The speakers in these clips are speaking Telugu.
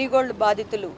అగ్రిగోల్డ్ బాధితులు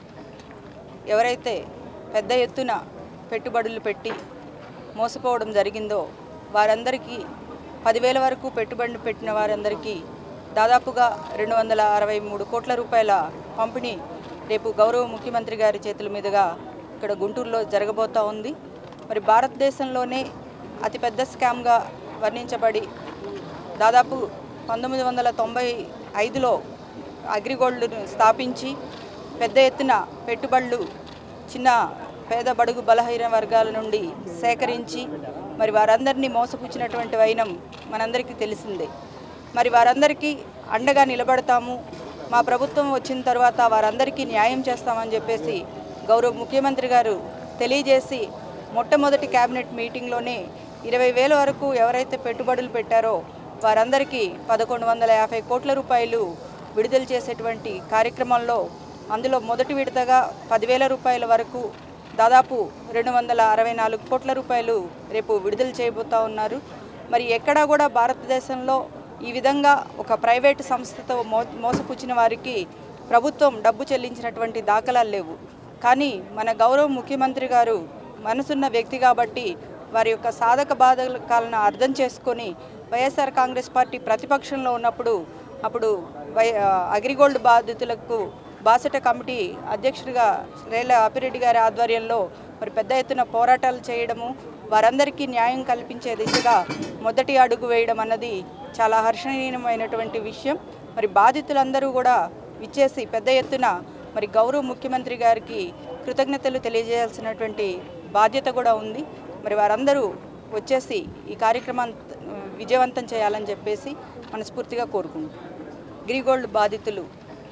ఎవరైతే పెద్ద ఎత్తున పెట్టుబడులు పెట్టి మోసపోవడం జరిగిందో వారందరికీ పదివేల వరకు పెట్టుబడి పెట్టిన వారందరికీ దాదాపుగా రెండు వందల అరవై మూడు కోట్ల రూపాయల పంపిణీ రేపు గౌరవ ముఖ్యమంత్రి గారి చేతుల మీదుగా ఇక్కడ గుంటూరులో జరగబోతూ ఉంది మరి భారతదేశంలోనే అతిపెద్ద స్కామ్గా వర్ణించబడి దాదాపు పంతొమ్మిది వందల తొంభై ఐదులో అగ్రిగోల్డ్ను స్థాపించి పెద్ద ఎత్తున పెట్టుబడులు చిన్న పేద బడుగు బలహీన వర్గాల నుండి సేకరించి మరి వారందరినీ మోసపుచ్చినటువంటి వైనం మనందరికీ తెలిసిందే మరి వారందరికీ అండగా నిలబడతాము మా ప్రభుత్వం వచ్చిన తర్వాత వారందరికీ న్యాయం చేస్తామని చెప్పేసి గౌరవ ముఖ్యమంత్రి గారు తెలియజేసి మొట్టమొదటి కేబినెట్ మీటింగ్లోనే ఇరవై వేల వరకు ఎవరైతే పెట్టుబడులు పెట్టారో వారందరికీ పదకొండు వందల యాభై కోట్ల రూపాయలు విడుదల చేసేటువంటి కార్యక్రమంలో అందులో మొదటి విడతగా పదివేల రూపాయల వరకు దాదాపు రెండు వందల అరవై నాలుగు కోట్ల రూపాయలు రేపు విడుదల చేయబోతా ఉన్నారు మరి ఎక్కడా కూడా భారతదేశంలో ఈ విధంగా ఒక ప్రైవేటు సంస్థతో మో మోసపుచ్చిన వారికి ప్రభుత్వం డబ్బు చెల్లించినటువంటి దాఖలాలు లేవు కానీ మన గౌరవ ముఖ్యమంత్రి గారు మనసున్న వ్యక్తి కాబట్టి వారి యొక్క సాధక బాధకాలను అర్థం చేసుకొని వైఎస్ఆర్ కాంగ్రెస్ పార్టీ ప్రతిపక్షంలో ఉన్నప్పుడు అప్పుడు వై అగ్రిగోల్డ్ బాధితులకు బాసట కమిటీ అధ్యక్షుడిగా రేల అపిరెడ్డి గారి ఆధ్వర్యంలో మరి పెద్ద ఎత్తున పోరాటాలు చేయడము వారందరికీ న్యాయం కల్పించే దిశగా మొదటి అడుగు వేయడం అన్నది చాలా హర్షణీయమైనటువంటి విషయం మరి బాధితులందరూ కూడా విచ్చేసి పెద్ద ఎత్తున మరి గౌరవ ముఖ్యమంత్రి గారికి కృతజ్ఞతలు తెలియజేయాల్సినటువంటి బాధ్యత కూడా ఉంది మరి వారందరూ వచ్చేసి ఈ కార్యక్రమాన్ని విజయవంతం చేయాలని చెప్పేసి మనస్ఫూర్తిగా కోరుకుంటున్నాం అగ్రిగోల్డ్ బాధితులు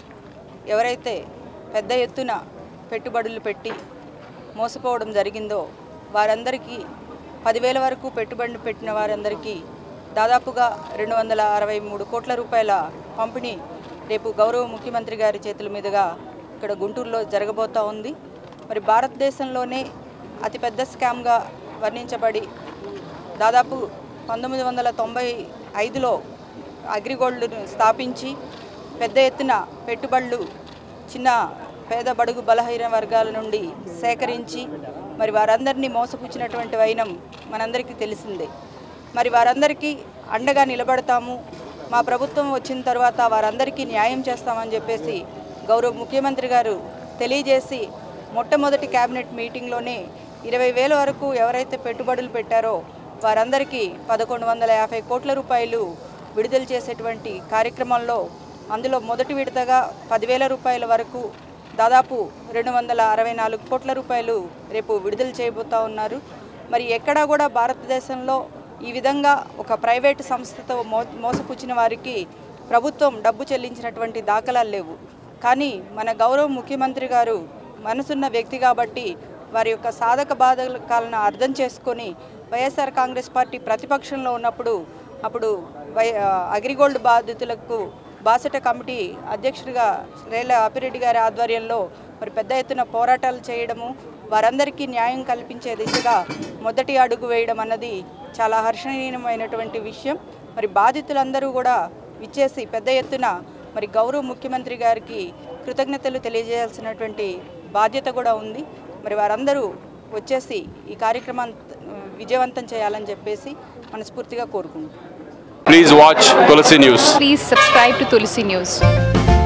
ఎవరైతే పెద్ద ఎత్తున పెట్టుబడులు పెట్టి మోసపోవడం జరిగిందో వారందరికీ పదివేల వరకు పెట్టుబడి పెట్టిన వారందరికీ దాదాపుగా రెండు వందల అరవై మూడు కోట్ల రూపాయల పంపిణీ రేపు గౌరవ ముఖ్యమంత్రి గారి చేతుల మీదుగా ఇక్కడ గుంటూరులో జరగబోతూ ఉంది మరి భారతదేశంలోనే అతిపెద్ద స్కామ్గా వర్ణించబడి దాదాపు పంతొమ్మిది వందల తొంభై ఐదులో అగ్రిగోల్డ్ను స్థాపించి పెద్ద ఎత్తున పెట్టుబడులు చిన్న పేద బడుగు బలహీన వర్గాల నుండి సేకరించి మరి వారందరినీ మోసపుచ్చినటువంటి వైనం మనందరికీ తెలిసిందే మరి వారందరికీ అండగా నిలబడతాము మా ప్రభుత్వం వచ్చిన తర్వాత వారందరికీ న్యాయం చేస్తామని చెప్పేసి గౌరవ ముఖ్యమంత్రి గారు తెలియజేసి మొట్టమొదటి కేబినెట్ మీటింగ్లోనే ఇరవై వేల వరకు ఎవరైతే పెట్టుబడులు పెట్టారో వారందరికీ పదకొండు వందల యాభై కోట్ల రూపాయలు విడుదల చేసేటువంటి కార్యక్రమంలో అందులో మొదటి విడతగా పదివేల రూపాయల వరకు దాదాపు రెండు వందల అరవై నాలుగు కోట్ల రూపాయలు రేపు విడుదల చేయబోతా ఉన్నారు మరి ఎక్కడా కూడా భారతదేశంలో ఈ విధంగా ఒక ప్రైవేటు సంస్థతో మో మోసపుచ్చిన వారికి ప్రభుత్వం డబ్బు చెల్లించినటువంటి దాఖలాలు లేవు కానీ మన గౌరవ ముఖ్యమంత్రి గారు మనసున్న వ్యక్తి కాబట్టి వారి యొక్క సాధక బాధకాలను అర్థం చేసుకొని వైఎస్ఆర్ కాంగ్రెస్ పార్టీ ప్రతిపక్షంలో ఉన్నప్పుడు అప్పుడు వై అగ్రిగోల్డ్ బాధితులకు బాసట కమిటీ అధ్యక్షుడిగా రేల అపిరెడ్డి గారి ఆధ్వర్యంలో మరి పెద్ద ఎత్తున పోరాటాలు చేయడము వారందరికీ న్యాయం కల్పించే దిశగా మొదటి అడుగు వేయడం అన్నది చాలా హర్షణీయమైనటువంటి విషయం మరి బాధితులందరూ కూడా విచ్చేసి పెద్ద ఎత్తున మరి గౌరవ ముఖ్యమంత్రి గారికి కృతజ్ఞతలు తెలియజేయాల్సినటువంటి బాధ్యత కూడా ఉంది మరి వారందరూ వచ్చేసి ఈ కార్యక్రమాన్ని విజయవంతం చేయాలని చెప్పేసి మనస్ఫూర్తిగా కోరుకుంటున్నాం Please watch Tulsi News. Please subscribe to Tulsi News.